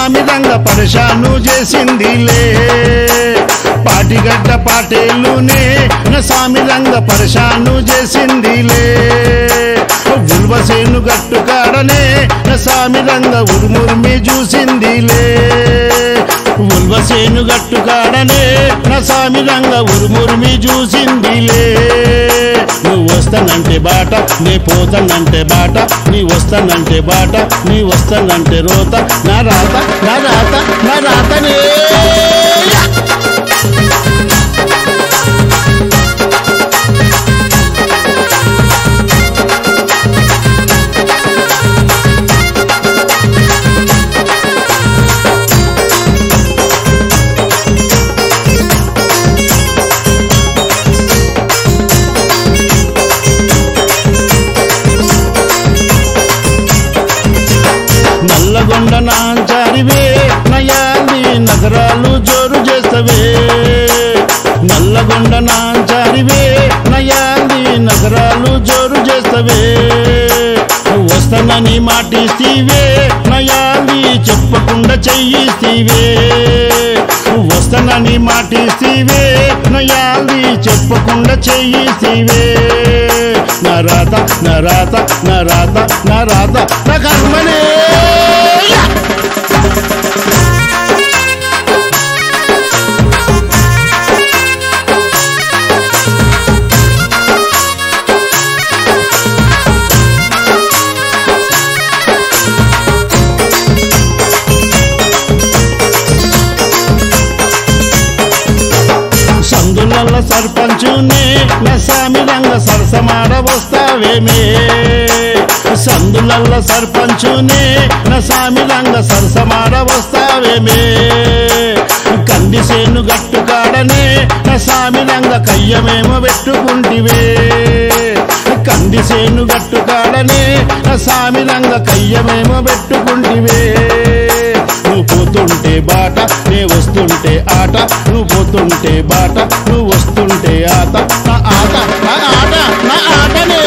స్వామి రంగ పరశాను చేసిందిలే పాటిగడ్డ పాటేలునే నా స్వామి రంగ పరశాను చేసిందిలే ఉల్వసేను గట్టు కాడనే నా స్వామి రంగ ఉరుమురిమి చూసిందిలే ఉల్వసేను గట్టు కాడనే నా స్వామి రంగ ఉరుమురిమి చూసిందిలే నువ్వు వస్తానంటే బాట నీ పోతానంటే బాట నీ వస్తానంటే బాట నీ వస్తానంటే రోత నా రాత నా రాత నా రాతనే నల్లగొండ నాంచారివే నయాంది నగరాలు జోరు చేస్తవే నల్లగొండ నాంచారివే నయాంది నగరాలు జోరు చేస్తవే వస్తానని మాటిస్తీవే నయాంది చెప్పకుండా చెయ్యిస్తీవే వస్తానని మాటిస్తీవే నయాంది చెప్పకుండా చెయ్యిస్తీవే నా రాత నా రాత నా రాత నా రాత నా కర్మనే సందులల్ల సర్పంచునే నా సామి రంగ సరసమాడ వస్తావేమే సందులల్ల సర్పంచునే నా సామి రంగ సరసమాడ వస్తావేమే కంది సేను గట్టు కాడనే నా సామి రంగ కయ్యమేమో పెట్టుకుంటివే కంది సేను గట్టు కాడనే నా సామి రంగ కయ్యమేమో పెట్టుకుంటివే నువ్వు పోతుంటే బాట నే వస్తుంటే ఆట నువ్వు పోతుంటే బాట నువ్వు వస్తుంటే ఆట నా ఆట నా ఆట నా ఆటనే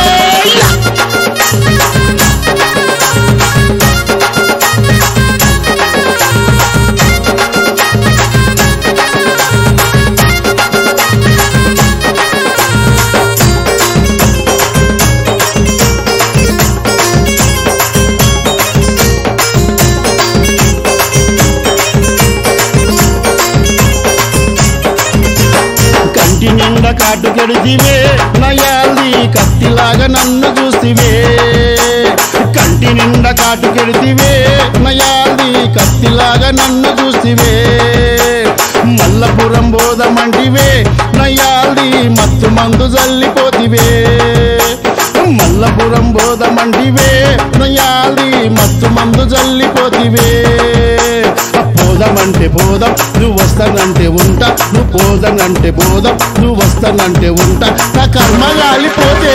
కంటి నిండా కాటుకెడితివే నయాల్ది కత్తిలాగా నన్ను చూసివే కంటి నిండా కాటుకెడితివే నయాల్ది కత్తిలాగా నన్ను చూసివే మల్లపురం బోధమంటివే నయాల్ది మత్తు మందు జల్లిపోతివే మల్లపురం బోధమంటివే నయాల్ది మత్తు మందు జల్లిపోతివే పోదామంటే పోదాం నువ్వు వస్తానంటే ఉంటా నువ్వు పోదానంటే పోదాం నువ్వు వస్తానంటే ఉంటా నా కర్మ గాలిపోతే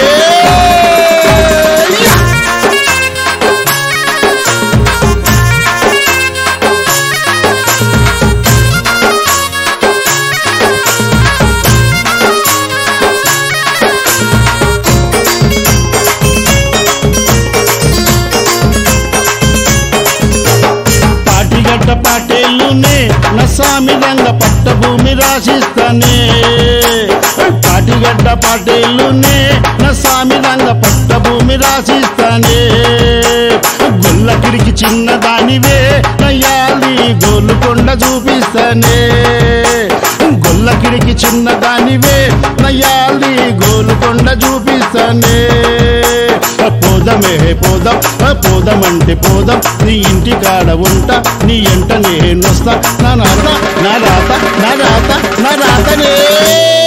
పాటిగడ్డ పాటేళ్ళునే నసామి రంగ పట్ట భూమి రాసిస్తానే పాటిగడ్డ పాటేళ్ళునే నసామి రంగ పట్ట భూమి రాసిస్తానే గొల్లకిడికి చిన్నదానివే నయ్యాలి గోలుకొండ చూపిస్తానే గొల్లకిడికి చిన్నదానివే నయ్యాలి గోలుకొండ చూపిస్తానే పోదమే పోదాం పోదామంటే పోదాం నీ ఇంటి కాడ ఉంటా నీ ఎంట నేనొస్తా నా రాత నా రాత నా రాత నా రాతనే